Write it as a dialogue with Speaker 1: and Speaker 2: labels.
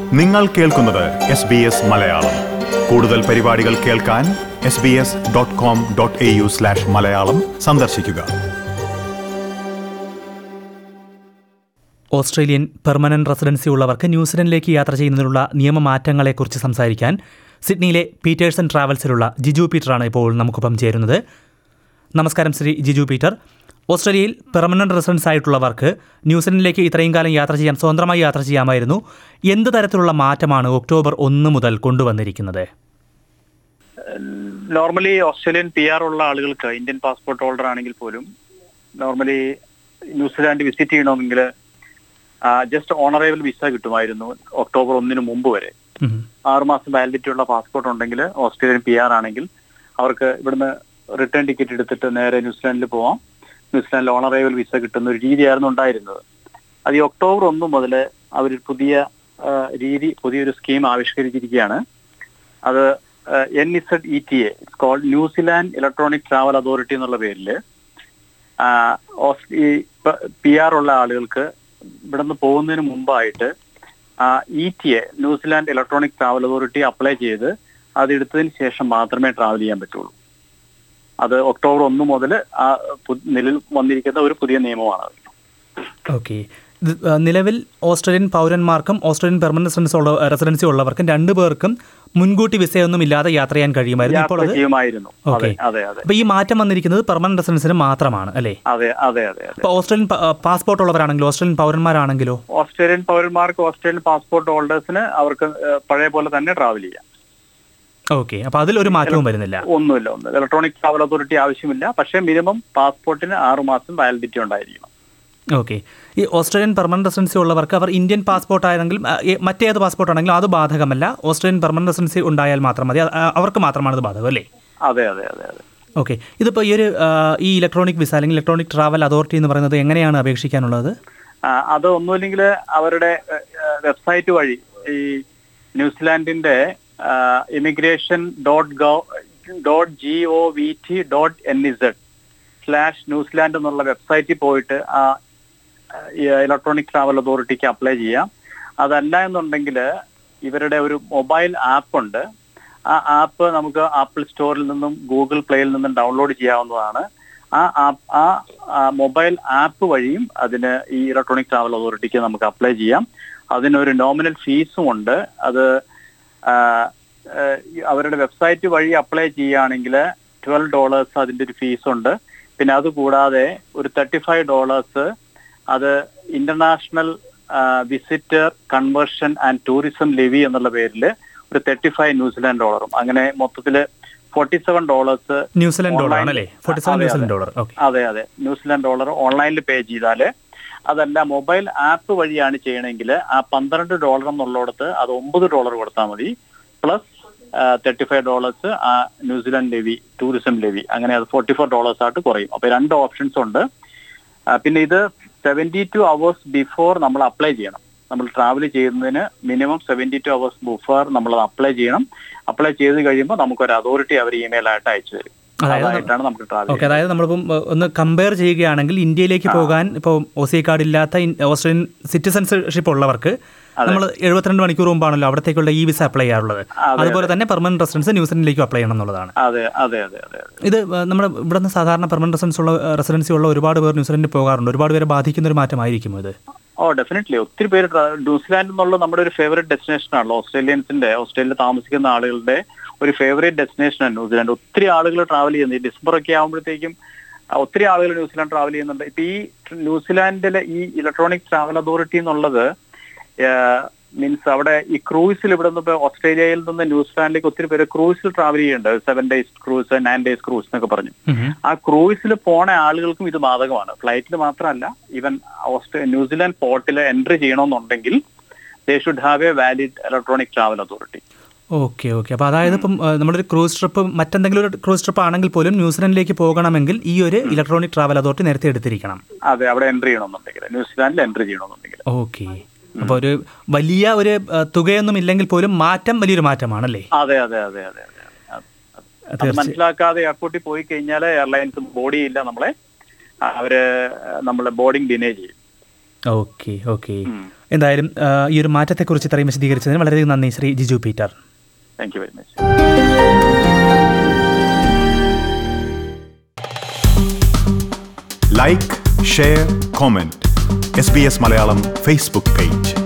Speaker 1: നിങ്ങൾ കേൾക്കുന്നത് S B S Malayalam കൂടുതൽ പരിപാടികൾ കേൾക്കാൻ S B S dot com dot A U slash Malayalam സന്ദർശിക്കുക
Speaker 2: ഓസ്ട്രേലിയൻ പെർമനന്റ് റെസിഡൻസി ഉള്ളവർക്ക് ന്യൂസിലൻഡിലേക്ക് യാത്ര ചെയ്യുന്നതിനുള്ള നിയമമാറ്റങ്ങളെക്കുറിച്ച് സംസാരിക്കാൻ സിഡ്നിയിലെ പീറ്റേഴ്സൺ ട്രാവൽസിലുള്ള ജിജു പീറ്ററാണ് ഇപ്പോൾ നമുക്കൊപ്പം ചേരുന്നത് നമസ്കാരം ശ്രീ ജിജു പീറ്റർ ഓസ്ട്രേലിയയിൽ പെർമനന്റ് റെസിഡൻസ് ആയിട്ടുള്ളവർക്ക് ന്യൂസിലൻഡിലേക്ക് ഇത്രയും കാലം യാത്ര ചെയ്യാൻ സ്വതന്ത്രമായി യാത്ര ചെയ്യാമായിരുന്നു എന്ത് തരത്തിലുള്ള മാറ്റമാണ് ഒക്ടോബർ ഒന്ന് മുതൽ കൊണ്ടുവന്നിരിക്കുന്നത്
Speaker 3: നോർമലി ഓസ്ട്രേലിയൻ പി ആർ ഉള്ള ആളുകൾക്ക് ഇന്ത്യൻ പാസ്പോർട്ട് ഹോൾഡർ ആണെങ്കിൽ പോലും നോർമലി ന്യൂസിലാൻഡ് വിസിറ്റ് ചെയ്യണമെങ്കിൽ ജസ്റ്റ് ഓണറേബിൾ വിസ കിട്ടുമായിരുന്നു ഒക്ടോബർ ഒന്നിന് മുമ്പ് വരെ
Speaker 2: ഉം.
Speaker 3: ആറുമാസം വാലിഡിറ്റി ഉള്ള പാസ്പോർട്ട് ഉണ്ടെങ്കിൽ ഓസ്ട്രേലിയൻ പി ആർ ആണെങ്കിൽ അവർക്ക് ഇവിടുന്ന് റിട്ടേൺ ടിക്കറ്റ് എടുത്തിട്ട് നേരെ ന്യൂസിലാൻഡിൽ പോവാം ന്യൂസിലാൻഡിൽ ഓണറേബിൾ വിസ കിട്ടുന്ന ഒരു രീതിയായിരുന്നു ഉണ്ടായിരുന്നത് അത് ഈ ഒക്ടോബർ ഒന്ന് മുതൽ അവർ പുതിയ ആ, രീതി പുതിയൊരു സ്കീം ആവിഷ്കരിച്ചിരിക്കുകയാണ് അത് N Z E T A called New Zealand electronic travel authority എന്നുള്ള പേരിൽ ഈ പി ആർ ഉള്ള ആളുകൾക്ക് ഇവിടെ നിന്ന് പോകുന്നതിന് മുമ്പായിട്ട് E T A New Zealand electronic travel authority apply ചെയ്ത് അത് എടുത്തതിന് ശേഷം മാത്രമേ ട്രാവൽ ചെയ്യാൻ പറ്റുള്ളൂ അത് ഒക്ടോബർ ഒന്ന് മുതൽ ആ പു- നിലവിൽ വന്നിരിക്കുന്ന ഒരു പുതിയ നിയമമാണ് അത്.
Speaker 2: ഓക്കെ ഇത്, ആ, നിലവിൽ ഓസ്ട്രേലിയൻ പൗരന്മാർക്കും ഓസ്ട്രേലിയൻ പെർമനന്റ് റെസിഡൻസ് ഉള്ള റെസിഡൻസി ഉള്ളവർക്കും രണ്ടു പേർക്കും മുൻകൂട്ടി വിസയൊന്നും ഇല്ലാതെ യാത്ര ചെയ്യാൻ കഴിയുമായിരുന്നു ഇപ്പോൾ
Speaker 3: യാത്ര
Speaker 2: അത്
Speaker 3: ചെയ്യുമായിരുന്നു അതെ
Speaker 2: ഓക്കെ
Speaker 3: അതെ അതെ
Speaker 2: അപ്പോൾ ഈ മാറ്റം വന്നിരിക്കുന്നത് പെർമനന്റ് റെസിഡൻസിന് മാത്രമാണ് അല്ലേ
Speaker 3: അതെ അതെ അതെ അതെ
Speaker 2: അപ്പോൾ ഓസ്ട്രേലിയൻ പ- ആ, പാസ്പോർട്ട് ഉള്ളവരാണെങ്കിലോ ഓസ്ട്രേലിയൻ പൗരന്മാരാണെങ്കിലോ
Speaker 3: ഓസ്ട്രേലിയൻ പൗരന്മാർക്ക് ഓസ്ട്രേലിയൻ പാസ്പോർട്ട് ഹോൾഡേഴ്സിന് അവർക്ക് ഏഹ്, പഴയ പോലെ തന്നെ ട്രാവൽ ചെയ്യാം
Speaker 2: ഓക്കെ അപ്പോൾ അതിൽ ഒരു മാറ്റവും വരുന്നില്ല
Speaker 3: ഒന്നുമില്ല ഒന്നും ഇലക്ട്രോണിക് ട്രാവൽ അതോറിറ്റി ആവശ്യമില്ല പക്ഷേ മിനിമം പാസ്പോർട്ടിന് ആറു മാസം വാലിഡിറ്റി ഉണ്ടായിരിക്കണം
Speaker 2: ഓക്കെ ഈ ഓസ്ട്രേലിയൻ പെർമനന്റ് റെസിഡൻസി ഉള്ളവർക്ക് അവർ ഇന്ത്യൻ പാസ്പോർട്ട് ആയെങ്കിലും ആ, ഏ- മറ്റേത് പാസ്പോർട്ട് ആണെങ്കിലും അത് ബാധകമല്ല ഓസ്ട്രേലിയൻ പെർമനന്റ് റെസിഡൻസി ഉണ്ടായാൽ മാത്രം മതി അത്, ആ, അവർക്ക് മാത്രമാണ് അത് ബാധകം അല്ലേ
Speaker 3: അതെ അതെ അതെ അതെ
Speaker 2: ഓക്കെ ഇതിപ്പോൾ ഈ ഒരു ആ, ഈ ഇലക്ട്രോണിക് വിസ അല്ലെങ്കിൽ ഇലക്ട്രോണിക് ട്രാവൽ അതോറിറ്റി എന്ന് പറയുന്നത് എങ്ങനെയാണ് അപേക്ഷിക്കാനുള്ളത്
Speaker 3: ആ, അത് ഒന്നുമില്ലെങ്കിൽ അവരുടെ വെബ്സൈറ്റ് വഴി ഈ ന്യൂസിലാൻഡിന്റെ immigration dot gov dot G O V T dot N Z slash New Zealand എന്നുള്ള വെബ്സൈറ്റിൽ പോയിട്ട് ആ ഇലക്ട്രോണിക് ട്രാവൽ അതോറിറ്റിക്ക് അപ്ലൈ ചെയ്യാം അതല്ല എന്നുണ്ടെങ്കിൽ ഇവരുടെ ഒരു മൊബൈൽ ആപ്പ് ഉണ്ട് ആ ആപ്പ് നമുക്ക് ആപ്പിൾ സ്റ്റോറിൽ നിന്നും ഗൂഗിൾ പ്ലേയിൽ നിന്നും ഡൗൺലോഡ് ചെയ്യാവുന്നതാണ് ആ ആപ്പ് ആ മൊബൈൽ ആപ്പ് വഴിയും അതിന് ഈ ഇലക്ട്രോണിക് ട്രാവൽ അതോറിറ്റിക്ക് നമുക്ക് അപ്ലൈ ചെയ്യാം അതിനൊരു നോമിനൽ ഫീസും ഉണ്ട് അത് ആ, ആ, ഈ അവരുടെ വെബ്സൈറ്റ് വഴി അപ്ലൈ ചെയ്യുകയാണെങ്കിൽ ട്വൽവ് ഡോളേഴ്സ് അതിന്റെ ഒരു ഫീസ് ഉണ്ട് പിന്നെ അത് കൂടാതെ ഒരു തേർട്ടി ഫൈവ് ഡോളേഴ്സ് അത് international visitor conversion and tourism levy എന്നുള്ള പേരിൽ ഒരു തേർട്ടി ഫൈവ് ന്യൂസിലാൻഡ് ഡോളറും അങ്ങനെ മൊത്തത്തില് forty seven dollars
Speaker 2: New Zealand dollar ആണ് അല്ലേ ഫോർട്ടി സെവൻ
Speaker 3: അതെ,
Speaker 2: ന്യൂസിലൻഡ്
Speaker 3: അതെ.
Speaker 2: ഡോളർ ഓക്കെ
Speaker 3: അതെ അതെ ന്യൂസിലാൻഡ് ഡോളർ ഓൺലൈനിൽ പേ ചെയ്താല് അതല്ല മൊബൈൽ ആപ്പ് വഴിയാണ് ചെയ്യണമെങ്കിൽ ആ പന്ത്രണ്ട് ഡോളർ എന്നുള്ളിടത്ത് അത് ഒമ്പത് ഡോളർ കൊടുത്താൽ മതി പ്ലസ് തേർട്ടി ഫൈവ് ഡോളേഴ്സ് ആ ന്യൂസിലാൻഡ് ലെവി ടൂറിസം ലെവി അങ്ങനെ അത് ഫോർട്ടി ഫോർ ഡോളേഴ്സ് ആയിട്ട് കുറയും അപ്പൊ രണ്ട് ഓപ്ഷൻസ് ഉണ്ട് ആ, പിന്നെ ഇത് സെവൻറ്റി ടു അവേഴ്സ് ബിഫോർ നമ്മൾ അപ്ലൈ ചെയ്യണം നമ്മൾ ട്രാവൽ ചെയ്യുന്നതിന് minimum seventy two hours before നമ്മൾ അപ്ലൈ ചെയ്യണം അപ്ലൈ ചെയ്ത് കഴിയുമ്പോൾ നമുക്കൊരു അതോറിറ്റി അവർ ഇമെയിൽ ആയിട്ട് അയച്ചു തരും
Speaker 2: അതായത്
Speaker 3: അതായിട്ടാണ് നമുക്ക് ട്രാവൽ
Speaker 2: ഓക്കെ അതായത് നമ്മളിപ്പം ഏഹ്, ഒന്ന് കമ്പയർ ചെയ്യുകയാണെങ്കിൽ ഇന്ത്യയിലേക്ക് പോകാൻ ഇപ്പോൾ ഒ സി കാർഡ് ഇല്ലാത്ത ഇൻ- ഓസ്ട്രേലിയൻ സിറ്റിസൺഷിപ്പ് ഉള്ളവർക്ക് നമ്മൾ എഴുപത്തിരണ്ട് മണിക്കൂർ മുമ്പാണല്ലോ അവിടത്തേക്കുള്ള ഈ വിസ അപ്ലൈ ചെയ്യാറുള്ളത് അതുപോലെ തന്നെ പെർമനന്റ് റെസിഡൻസ് ന്യൂസിലൻഡിലേക്ക് അപ്ലൈ ചെയ്യണം എന്നുള്ളതാണ്
Speaker 3: അതെ അതെ അതെ അതെ അതെ
Speaker 2: ഇത് ഏഹ്, നമ്മുടെ ഇവിടെ നിന്ന് സാധാരണ പെർമനന്റ് റെസിഡൻസ് ഉള്ള റെസിഡൻസി ഉള്ള ഒരുപാട് പേർ ന്യൂസിലൻഡിൽ പോകാറുണ്ട് ഒരുപാട് പേരെ ബാധിക്കുന്ന ഒരു മാറ്റമായിരിക്കും ഇത്
Speaker 3: ഓ ഡെഫിനറ്റ്ലി ഒത്തിരി പേര് ട്രാ- ന്യൂസിലാൻഡ് എന്നുള്ള നമ്മുടെ ഒരു ഫേവറേറ്റ് ഡെസ്റ്റിനേഷൻ ആണല്ലോ ഓസ്ട്രേലിയൻസിന്റെ ഓസ്ട്രേലിയയിൽ താമസിക്കുന്ന ആളുകളുടെ ഒരു ഫേവറേറ്റ് ഡെസ്റ്റിനേഷൻ ആണ് ന്യൂസിലാൻഡ് ഒത്തിരി ആളുകൾ ട്രാവൽ ചെയ്യുന്നത് ഈ ഡിസംബർ ഒക്കെ ആകുമ്പോഴത്തേക്കും ആ, ഒത്തിരി ആളുകൾ ന്യൂസിലാൻഡ് ട്രാവൽ ചെയ്യുന്നുണ്ട് ഇപ്പൊ ഈ ന്യൂസിലാൻഡിലെ ഈ ഇലക്ട്രോണിക് ട്രാവൽ അതോറിറ്റി എന്നുള്ളത് മീൻസ് അവിടെ ഈ ക്രൂസിൽ ഇവിടെ നിന്ന് ഇപ്പൊ ഓസ്ട്രേലിയയിൽ നിന്ന് ന്യൂസിലാൻഡിലേക്ക് ഒത്തിരി പേര് ക്രൂസിൽ ട്രാവൽ ചെയ്യുന്നുണ്ട് seven days cruise nine days cruise എന്നൊക്കെ പറഞ്ഞു ആ ക്രൂയിസിൽ പോണ ആളുകൾക്കും ഇത് ബാധകമാണ് ഫ്ലൈറ്റിൽ മാത്രമല്ല ഈവൻ ഓസ്ട്രേ ന്യൂസിലാൻഡ് പോർട്ടിൽ എൻട്രി ചെയ്യണമെന്നുണ്ടെങ്കിൽ they should have a valid electronic travel authority
Speaker 2: okay okay അപ്പോൾ അതായത് ഇപ്പം ഏഹ്, നമ്മളൊരു ക്രൂസ് ട്രിപ്പ് മറ്റെന്തെങ്കിലും ഒരു ക്രൂസ് ട്രിപ്പ് ആണെങ്കിൽ പോലും ന്യൂസിലൻഡിലേക്ക് പോകണമെങ്കിൽ ഈ ഒരു ഇലക്ട്രോണിക് ട്രാവൽ അതോറിറ്റി നേരത്തെ എടുത്തിരിക്കണം
Speaker 3: അതെ അവിടെ എൻട്രി ചെയ്യണമെന്നുണ്ടെങ്കിൽ ന്യൂസിലാൻഡിൽ എൻട്രി ചെയ്യണമെന്നുണ്ടെങ്കിൽ
Speaker 2: ഓക്കെ അപ്പോൾ ഒരു വലിയ ഒരു ഏഹ്, തുകയൊന്നും ഇല്ലെങ്കിൽ പോലും മാറ്റം വലിയൊരു മാറ്റമാണല്ലേ
Speaker 3: അതെ അതെ അതെ അതെ അതെ അത് അത് മനസ്സിലാക്കാതെ എയർപോർട്ടിൽ പോയി കഴിഞ്ഞാൽ എയർലൈൻസ് ബോഡി ഇല്ല നമ്മളെ അവര് നമ്മളെ ബോർഡിംഗ് ഡിനേ ചെയ്യും
Speaker 2: ഓക്കെ ഓക്കെ എന്തായാലും ആ, ഈ ഒരു മാറ്റത്തെക്കുറിച്ച് ഇത്രയും വിശദീകരിച്ചതിന് വളരെയധികം നന്ദി Shri Jiju Peter
Speaker 3: thank you very much
Speaker 1: like share comment S B S Malayalam Facebook page